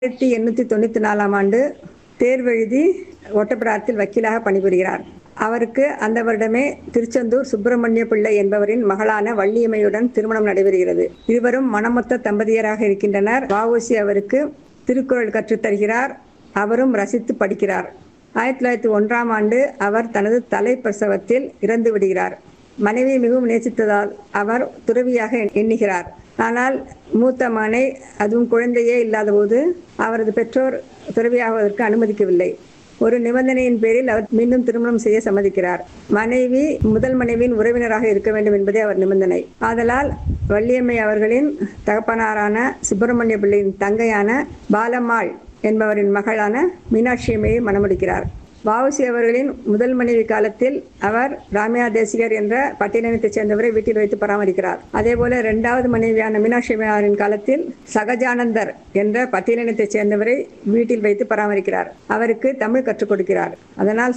ஆயிரத்தி எண்ணூற்றி தொண்ணூற்றி நாலாம் ஆண்டு தேர்வெழுதி ஒட்டப்பிடாரத்தில் வக்கீலாக பணிபுரிகிறார் அவருக்கு அந்த வருடமே திருச்செந்தூர் சுப்பிரமணிய பிள்ளை என்பவரின் மகளான வள்ளியம்மையுடன் திருமணம் நடைபெறுகிறது இருவரும் மணமொத்த தம்பதியராக இருக்கின்றனர் வஉசி அவருக்கு திருக்குறள் கற்றுத் தருகிறார் அவரும் ரசித்து படிக்கிறார் ஆயிரத்தி தொள்ளாயிரத்தி ஒன்றாம் ஆண்டு அவர் தனது தலை பிரசவத்தில் இறந்து விடுகிறார் மனைவி மிகவும் நேசித்ததால் அவர் துறவியாக எண்ணுகிறார் ஆனால் மூத்த மகனை அதுவும் குழந்தையே இல்லாதபோது அவரது பெற்றோர் துறவியாவதற்கு அனுமதிக்கவில்லை ஒரு நிபந்தனையின் பேரில் அவர் மீண்டும் திருமணம் செய்ய சம்மதிக்கிறார் மனைவி முதல் மனைவியின் உறவினராக இருக்க வேண்டும் என்பதே அவர் நிபந்தனை ஆதலால் வள்ளியம்மை அவர்களின் தகப்பனாரான சுப்பிரமணிய பிள்ளையின் தங்கையான பாலம்மாள் என்பவரின் மகளான மீனாட்சி அம்மையை மணமுடிக்கிறார் வஉசி அவர்களின் முதல் மனைவி காலத்தில் அவர் ராமியா தேசிகர் என்ற பட்டியலினத்தைச் சேர்ந்தவரை வீட்டில் வைத்து பராமரிக்கிறார் அதேபோல இரண்டாவது மனைவியான மீனாட்சி அம்மையாரின் காலத்தில் சகஜானந்தர் என்ற பட்டியலினத்தைச் சேர்ந்தவரை வீட்டில் வைத்து பராமரிக்கிறார் அவருக்கு தமிழ் கற்றுக் கொடுக்கிறார் அதனால்